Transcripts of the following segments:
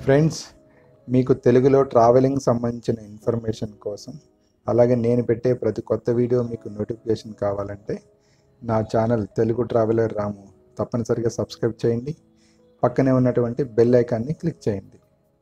friends మీకు తెలుగులో travelling సంబంధించిన ఇన్ఫర్మేషన్ కోసం అలాగే నేను పెట్టే ప్రతి కొత్త వీడియో మీకు నోటిఫికేషన్ కావాలంటే నా ఛానల్ తెలుగు ట్రావెలర్ రాము తప్పనిసరిగా సబ్స్క్రైబ్ చేయండి పక్కనే ఉన్నటువంటి బెల్ ఐకాన్ని క్లిక్ చేయండి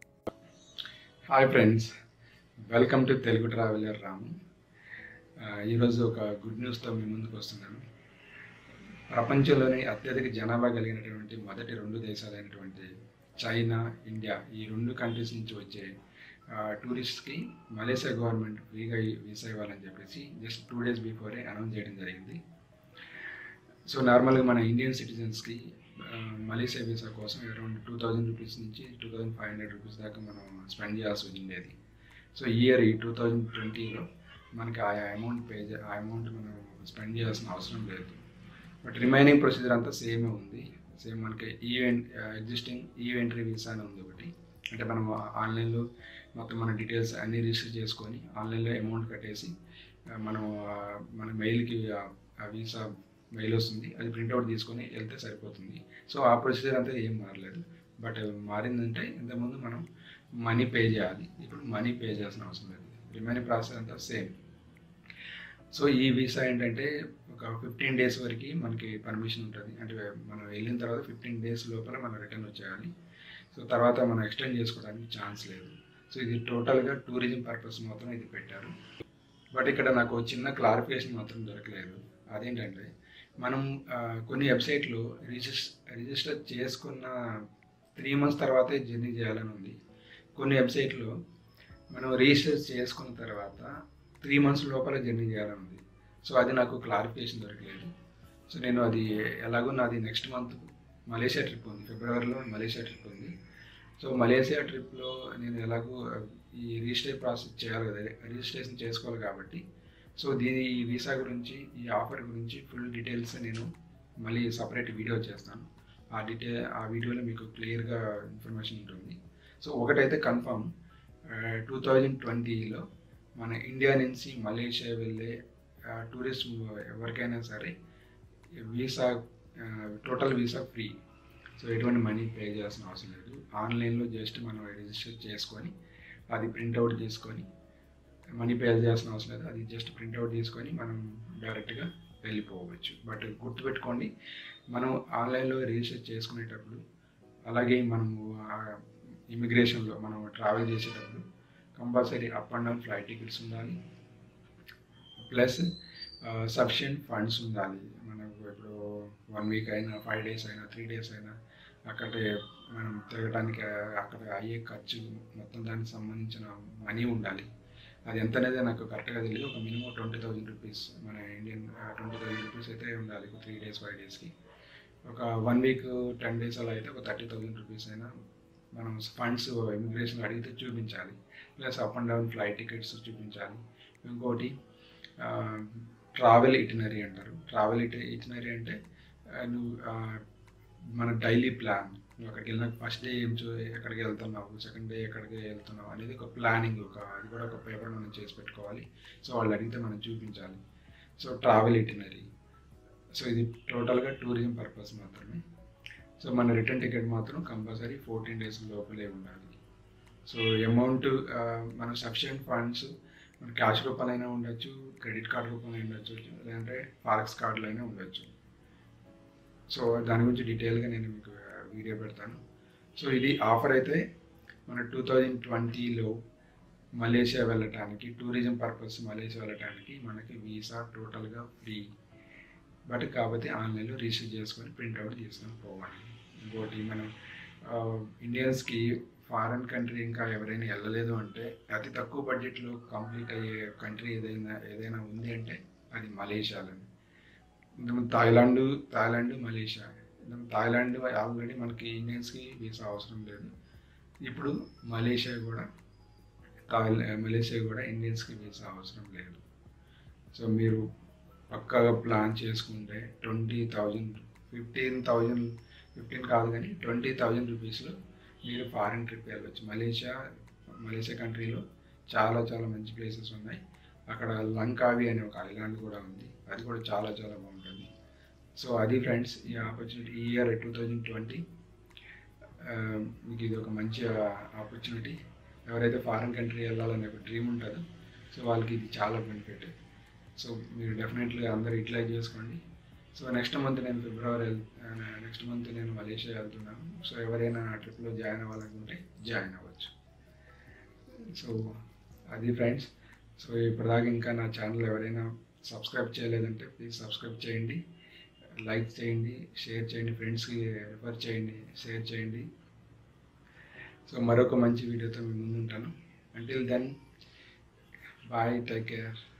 hi friends welcome to Telugu traveller Ramu ఆ, ఈరోజు ఒక గుడ్ న్యూస్తో మీ ముందుకు వస్తున్నాను ప్రపంచంలోని అత్యధిక జనాభా కలిగినటువంటి మొదటి రెండు దేశాలైనటువంటి చైనా ఇండియా ఈ రెండు కంట్రీస్ నుంచి వచ్చే ఆ, టూరిస్ట్కి మలేషియా గవర్నమెంట్ ఫ్రీగా ఈ వీసా ఇవ్వాలని చెప్పేసి జస్ట్ టూ డేస్ బిఫోరే అనౌన్స్ చేయడం జరిగింది సో నార్మల్గా మన ఇండియన్ సిటిజన్స్కి మలేషియా వీసా కోసం అరౌండ్ టూ థౌజండ్ రూపీస్ నుంచి two thousand five hundred rupees దాకా మనం స్పెండ్ చేయాల్సి ఉండేది సో ఈ ఇయర్ ఈ టూ థౌజండ్ ట్వంటీలో మనకి ఆ అమౌంట్ పే చే- ఆ అమౌంట్ మనం స్పెండ్ చేయాల్సిన అవసరం లేదు బట్ రిమైనింగ్ ప్రొసీజర్ అంతా సేమే ఉంది సేమ్ మనకి ఈవెంట్ ఎగ్జిస్టింగ్ ఈవెంటరీ వీసా అని ఉంది ఒకటి అంటే మనం ఆన్లైన్లో మొత్తం మన డీటెయిల్స్ అన్నీ రిజిస్టర్ చేసుకొని ఆన్లైన్లో అమౌంట్ కట్టేసి ఆ, మనం ఆ, మన మెయిల్కి ఆ వీసా మెయిల్ వస్తుంది అది ప్రింట్అవుట్ తీసుకొని వెళ్తే సరిపోతుంది సో ఆ ప్రొసీజర్ అంతా ఏం మారలేదు బట్ మారిందంటే ఇంతకుముందు మనం మనీ పే చేయాలి ఇప్పుడు మనీ పే చేయాల్సిన అవసరం లేదు రిమైనింగ్ ప్రాసెస్ అంతా సేమ్ సో ఈ వీసా ఏంటంటే ఒక ఫిఫ్టీన్ డేస్ వరకు మనకి పర్మిషన్ ఉంటుంది అంటే మనం వెళ్ళిన తర్వాత ఫిఫ్టీన్ డేస్ లోపల మనం రిటర్న్ వచ్చేయాలి సో తర్వాత మనం ఎక్స్టెండ్ చేసుకోవడానికి ఛాన్స్ లేదు సో ఇది టోటల్గా టూరిజం పర్పస్ మాత్రం ఇది పెట్టారు బట్ ఇక్కడ నాకు చిన్న క్లారిఫికేషన్ మాత్రం దొరకలేదు అదేంటంటే మనం ఆ, కొన్ని వెబ్సైట్లో రిజిస్ రిజిస్టర్ చేసుకున్న త్రీ మంత్స్ తర్వాతే జర్నీ చేయాలని ఉంది కొన్ని వెబ్సైట్లో మనం రిజిస్టర్ చేసుకున్న తర్వాత త్రీ మంత్స్ లోపల జర్నీ చేయాలని ఉంది సో అది నాకు క్లారిఫికేషన్ దొరకలేదు సో నేను అది ఎలాగో నాది నెక్స్ట్ మంత్ మలేషియా ట్రిప్ ఉంది ఫిబ్రవరిలో మలేషియా ట్రిప్ ఉంది సో మలేషియా ట్రిప్లో నేను ఎలాగో ఈ రిజిస్టర్ ప్రాసెస్ చేయాలి కదా రిజిస్ట్రేషన్ చేసుకోవాలి కాబట్టి సో దీని ఈ వీసా గురించి ఈ ఆఫర్ గురించి ఫుల్ డీటెయిల్స్ నేను మళ్ళీ సపరేట్ వీడియో చేస్తాను ఆ డీటెయిల్ ఆ వీడియోలో మీకు క్లియర్గా ఇన్ఫర్మేషన్ ఉంటుంది సో ఒకటైతే కన్ఫర్మ్ టూ థౌజండ్ ట్వంటీలో మన ఇండియా నుంచి మలేషియా వెళ్ళే టూరిస్ట్ ఎవరికైనా సరే visa total visa free so ఎటువంటి మనీ పే చేయాల్సిన అవసరం లేదు ఆన్లైన్లో జస్ట్ మనం రిజిస్టర్ చేసుకొని అది ప్రింట్అవుట్ తీసుకొని మనీ పే చేయాల్సిన అవసరం లేదు అది జస్ట్ ప్రింట్అవుట్ తీసుకొని మనం డైరెక్ట్గా వెళ్ళిపోవచ్చు బట్ గుర్తుపెట్టుకోండి మనం ఆన్లైన్లో రిజిస్టర్ చేసుకునేటప్పుడు అలాగే మనము ఇమిగ్రేషన్లో మనం ట్రావెల్ చేసేటప్పుడు compulsory up and down flight tickets ఉండాలి ప్లస్ సఫిషియంట్ ఫండ్స్ ఉండాలి మనకు ఇప్పుడు వన్ వీక్ అయినా ఫైవ్ డేస్ అయినా త్రీ డేస్ అయినా అక్కడ మనం తిరగడానికి ఆ, అక్కడ అయ్యే ఖర్చు మొత్తం దానికి సంబంధించిన మనీ ఉండాలి అది ఎంత అనేది నాకు కరెక్ట్గా తెలియదు ఒక మినిమం ట్వంటీ థౌజండ్ రూపీస్ మన ఇండియన్ ట్వంటీ థౌజండ్ రూపీస్ అయితే ఉండాలి ఒక త్రీ డేస్ ఫైవ్ డేస్కి ఒక వన్ వీక్ టెన్ డేస్ అలా అయితే ఒక థర్టీ థౌజండ్ రూపీస్ అయినా మనం ఫండ్స్ ఇమిగ్రేషన్ అడిగితే చూపించాలి plus up and down flight tickets చూపించాలి ఇంకోటి ట్రావెల్ ఇటినరీ అంటారు ట్రావెల్ ఇటి ఇటినరీ అంటే ఆ, నువ్వు ఆ, మన డైలీ ప్లాన్ నువ్వు అక్కడికి వెళ్ళిన ఫస్ట్ డే ఏం చూ ఎక్కడికి వెళ్తున్నావు సెకండ్ డే ఎక్కడికి వెళ్తున్నావు అనేది ఒక ప్లానింగ్ ఒక అది కూడా ఒక పేపర్ మనం చేసి పెట్టుకోవాలి సో వాళ్ళు అడిగితే మనం చూపించాలి సో ట్రావెల్ ఇటినరీ సో ఇది టోటల్గా టూరిజం పర్పస్ మాత్రమే సో మన రిటర్న్ టికెట్ మాత్రం కంపల్సరీ ఫోర్టీన్ డేస్ లోపలే ఉండాలి సో అమౌంట్ మన సఫిషియంట్ ఫండ్స్ మన క్యాష్ రూపంలో అయినా ఉండొచ్చు క్రెడిట్ కార్డ్ రూపంలో ఉండొచ్చు లేదంటే ఫారెక్స్ కార్డులో అయినా ఉండొచ్చు సో దాని గురించి డీటెయిల్గా నేను మీకు వీడియో పెడతాను సో ఇది ఆఫర్ అయితే మన టూ థౌజండ్ ట్వంటీలో మలేషియా వెళ్ళటానికి టూరిజం పర్పస్ మలేషియా వెళ్ళటానికి మనకి వీసా టోటల్గా ఫ్రీ బట్ కాకపోతే ఆన్లైన్లో రిజిస్టర్ చేసుకొని ప్రింట్అవుట్ తీసుకొని పోవాలి ఇంకోటి మనం ఆ, ఇండియన్స్కి ఫారెన్ కంట్రీ ఇంకా ఎవరైనా వెళ్ళలేదు అంటే అతి తక్కువ బడ్జెట్లో కంప్లీట్ అయ్యే కంట్రీ ఏదైనా ఏదైనా ఉంది అంటే అది మలేషియాలోనే ఇంతకుముందు థాయిలాండ్ థాయిలాండ్ మలేషియా ఇంతకుముందు థాయిలాండ్ ఆల్రెడీ మనకి ఇండియన్స్కి వీసా అవసరం లేదు ఇప్పుడు మలేషియా కూడా థాయిలా మలేషియా కూడా ఇండియన్స్కి వీసా అవసరం లేదు సో మీరు పక్కాగా ప్లాన్ చేసుకుంటే twenty thousand fifteen thousand fifteen కాదు కానీ ట్వంటీ థౌజండ్ రూపీస్లో మీరు ఫారిన్ ట్రిప్ వెళ్ళవచ్చు మలేషియా మలేషియా కంట్రీలో చాలా చాలా మంచి ప్లేసెస్ ఉన్నాయి అక్కడ లంకావి అనే ఒక ఐలాండ్ కూడా ఉంది అది కూడా చాలా చాలా బాగుంటుంది సో అది ఫ్రెండ్స్ ఈ ఆపర్చునిటీ ఈ ఇయర్ టూ థౌజండ్ ట్వంటీ ఆ, మీకు ఇది ఒక మంచి ఆపర్చునిటీ ఎవరైతే ఫారిన్ కంట్రీ వెళ్ళాలనే ఒక డ్రీమ్ ఉంటుందో సో వాళ్ళకి ఇది చాలా బెనిఫిట్ సో మీరు డెఫినెట్లీ అందరూ యూటిలైజ్ చేసుకోండి సో నెక్స్ట్ మంత్ నేను ఫిబ్రవరి నెక్స్ట్ మంత్ నేను మలేషియా వెళ్తున్నాను సో ఎవరైనా ఆ ట్రిప్లో జాయిన్ అవ్వాలనుకుంటే జాయిన్ అవ్వచ్చు సో అది ఫ్రెండ్స్ సో ఇప్పటిదాకా ఇంకా నా ఛానల్ ఎవరైనా సబ్స్క్రైబ్ చేయలేదంటే ప్లీజ్ సబ్స్క్రైబ్ చేయండి లైక్ చేయండి షేర్ చేయండి ఫ్రెండ్స్కి రిఫర్ చేయండి షేర్ చేయండి సో మరొక మంచి వీడియోతో మీ ముందు ఉంటాను until then bye take care